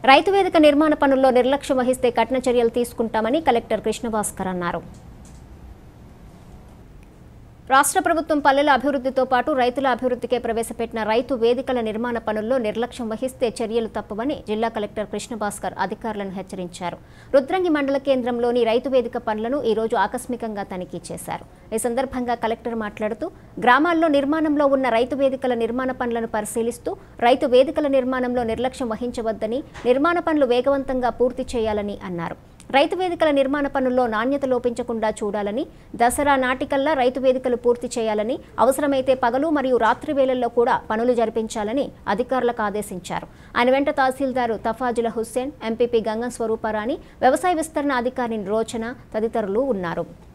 రైతు వేదిక నిర్మాణ పనుల్లో నిర్లక్ష్యం వహిస్తే కఠిన చర్యలు తీసుకుంటామని కలెక్టర్ కృష్ణభాస్కర్ అన్నారు రాష్ట్ర ప్రభుత్వం పల్లెల అభివృద్ధితో పాటు రైతుల అభివృద్ధికే ప్రవేశపెట్టిన రైతు వేదికల నిర్మాణ పనుల్లో నిర్లక్ష్యం వహిస్తే చర్యలు తప్పవని జిల్లా కలెక్టర్ కృష్ణభాస్కర్ అధికారులను హెచ్చరించారు రుద్రంగి మండల కేంద్రంలోని రైతు వేదిక పనులను ఈ రోజు ఆకస్మికంగా తనిఖీ చేశారు ఈ సందర్భంగా కలెక్టర్ మాట్లాడుతూ గ్రామాల్లో నిర్మాణంలో ఉన్న రైతు వేదికల నిర్మాణ పనులను పరిశీలిస్తూ రైతు వేదికల నిర్మాణంలో నిర్లక్ష్యం వహించవద్దని నిర్మాణ పనులు వేగవంతంగా పూర్తి చేయాలని అన్నారు రైతు వేదికల నిర్మాణ పనుల్లో నాణ్యత లోపించకుండా చూడాలని దసరా నాటికల్లా రైతు వేదికలు పూర్తి చేయాలని అవసరమైతే పగలు మరియు రాత్రి వేళల్లో కూడా పనులు జరిపించాలని అధికారులకు ఆదేశించారు ఆయన వెంట తహసీల్దారు తఫాజుల హుస్సేన్ ఎంపీపీ గంగం స్వరూపారాణి వ్యవసాయ విస్తరణ అధికారిని రోచన తదితరులు ఉన్నారు